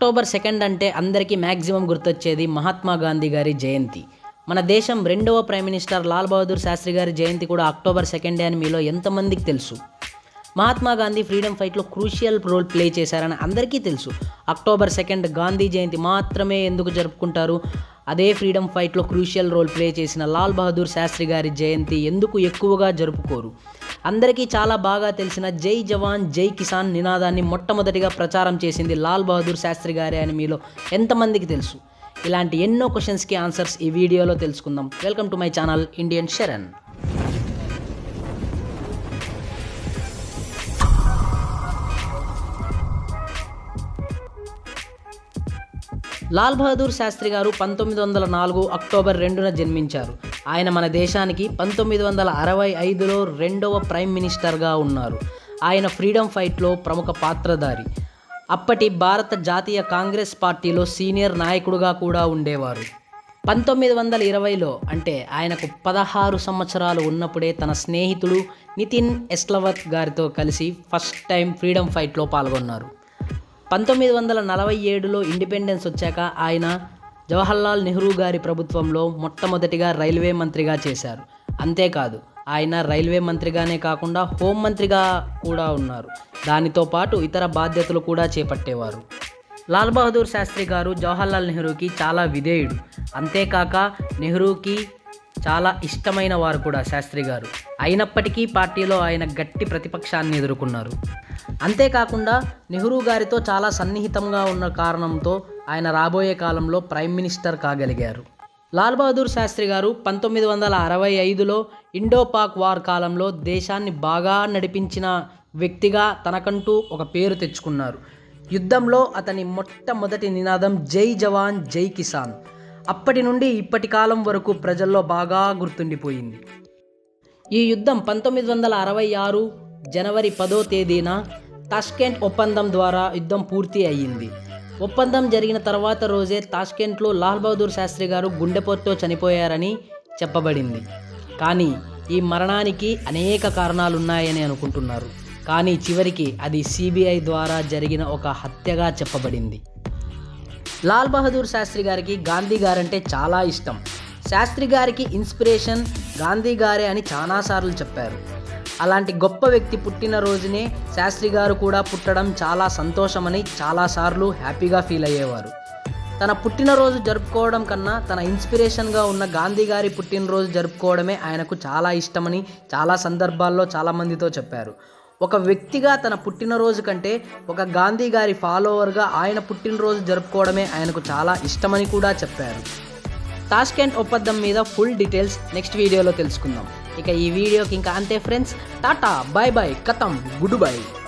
October second అంటే అందరికీ maximum గుర్తొచ్చేది మహాత్మా గాంధీ గారి జయంతి మన దేశం రెండవ ప్రైమ్ మినిస్టర్ లాల్ బహదూర్ శాస్త్రి గారి జయంతి కూడా అక్టోబర్ సెకండే అని మీలో ఎంతమందికి తెలుసు మహాత్మా గాంధీ ఫ్రీడమ్ ఫైట్లో క్రూషియల్ రోల్ ప్లే చేశారని అందరికీ తెలుసు అక్టోబర్ సెకండ్ గాంధీ జయంతి మాత్రమే ఎందుకు జరుపుకుంటారు అదే ఫ్రీడమ్ ఫైట్లో క్రూషియల్ రోల్ ప్లే చేసిన లాల్ బహదూర్ శాస్త్రి గారి జయంతి ఎందుకు ఎక్కువగా జరుపుకోరు అందరికీ చాలా బాగా తెలిసిన జై జవాన్ జై కిసాన్ నినాదాన్ని మొట్టమొదటిగా ప్రచారం చేసింది లాల్ బహదూర్ శాస్త్రి గారే అని మీలో ఎంతమందికి తెలుసు ఇలాంటి ఎన్నో క్వశ్చన్స్కి ఆన్సర్స్ ఈ వీడియోలో తెలుసుకుందాం welcome to my channel Indian Sharan Lal Bahadur Shastri గారు పంతొమ్మిది వందల నాలుగు అక్టోబర్ రెండున జన్మించారు ఆయన మన దేశానికి పంతొమ్మిది వందల అరవై ఐదులో రెండవ ప్రైమ్ మినిస్టర్గా ఉన్నారు ఆయన ఫ్రీడమ్ ఫైట్లో ప్రముఖ పాత్రధారి అప్పటి భారత జాతీయ కాంగ్రెస్ పార్టీలో సీనియర్ నాయకుడుగా కూడా ఉండేవారు పంతొమ్మిది వందల ఇరవైలో అంటే ఆయనకు పదహారు సంవత్సరాలు ఉన్నప్పుడే తన స్నేహితుడు నితిన్ ఎస్లవత్ గారితో కలిసి ఫస్ట్ టైం ఫ్రీడమ్ ఫైట్లో పాల్గొన్నారు పంతొమ్మిది వందల నలభై ఏడులో ఇండిపెండెన్స్ వచ్చాక ఆయన జవహర్లాల్ నెహ్రూ గారి ప్రభుత్వంలో మొట్టమొదటిగా రైల్వే మంత్రిగా చేశారు అంతేకాదు ఆయన రైల్వే మంత్రిగానే కాకుండా హోంమంత్రిగా కూడా ఉన్నారు దానితో పాటు ఇతర బాధ్యతలు కూడా చేపట్టేవారు లాల్ బహదూర్ శాస్త్రి గారు జవహర్లాల్ నెహ్రూకి చాలా విధేయుడు అంతేకాక నెహ్రూకి చాలా ఇష్టమైన వారు కూడా శాస్త్రి గారు అయినప్పటికీ పార్టీలో ఆయన గట్టి ప్రతిపక్షాన్ని ఎదుర్కొన్నారు అంతేకాకుండా నెహ్రూ గారితో చాలా సన్నిహితంగా ఉన్న కారణంతో ఆయన రాబోయే కాలంలో ప్రైమ్ మినిస్టర్ కాగలిగారు లాల్ బహదూర్ శాస్త్రి గారు పంతొమ్మిది వందల అరవై ఐదులో ఇండో పాక్ వార్ కాలంలో దేశాన్ని బాగా నడిపించిన వ్యక్తిగా తనకంటూ ఒక పేరు తెచ్చుకున్నారు యుద్ధంలో అతని మొట్టమొదటి నినాదం జై జవాన్ జై కిసాన్ అప్పటి నుండి ఇప్పటి కాలం వరకు ప్రజల్లో బాగా గుర్తుండిపోయింది ఈ యుద్ధం పంతొమ్మిది వందల అరవై ఆరు జనవరి పదో తేదీన తాష్కెంట్ ఒప్పందం ద్వారా యుద్ధం పూర్తి అయ్యింది ఒప్పందం జరిగిన తర్వాత రోజే తాష్కెంట్లో లాల్ బహదూర్ శాస్త్రి గారు గుండెపోటుతో చనిపోయారని చెప్పబడింది కానీ ఈ మరణానికి అనేక కారణాలున్నాయని అనుకుంటున్నారు కానీ చివరికి అది సిబిఐ ద్వారా జరిగిన ఒక హత్యగా చెప్పబడింది లాల్ బహదూర్ శాస్త్రి గారికి గాంధీ గారంటే చాలా ఇష్టం శాస్త్రి గారికి ఇన్స్పిరేషన్ గాంధీ గారే అని చాలాసార్లు చెప్పారు అలాంటి గొప్ప వ్యక్తి పుట్టిన రోజునే శాస్త్రి గారు కూడా పుట్టడం చాలా సంతోషమని చాలాసార్లు హ్యాపీగా ఫీల్ అయ్యేవారు తన పుట్టినరోజు జరుపుకోవడం కన్నా తన ఇన్స్పిరేషన్గా ఉన్న గాంధీ గారి పుట్టినరోజు జరుపుకోవడమే ఆయనకు చాలా ఇష్టమని చాలా సందర్భాల్లో చాలామందితో చెప్పారు ఒక వ్యక్తిగా తన పుట్టినరోజు కంటే ఒక గాంధీ గారి ఫాలోవర్గా ఆయన పుట్టినరోజు జరుపుకోవడమే ఆయనకు చాలా ఇష్టమని కూడా చెప్పారు టాస్కెంట్ ఒప్పందం మీద ఫుల్ డీటెయిల్స్ నెక్స్ట్ వీడియోలో తెలుసుకుందాం ఇక ఈ వీడియోకి ఇంకా అంతే ఫ్రెండ్స్ టాటా బాయ్ బాయ్ కథం గుడ్ బై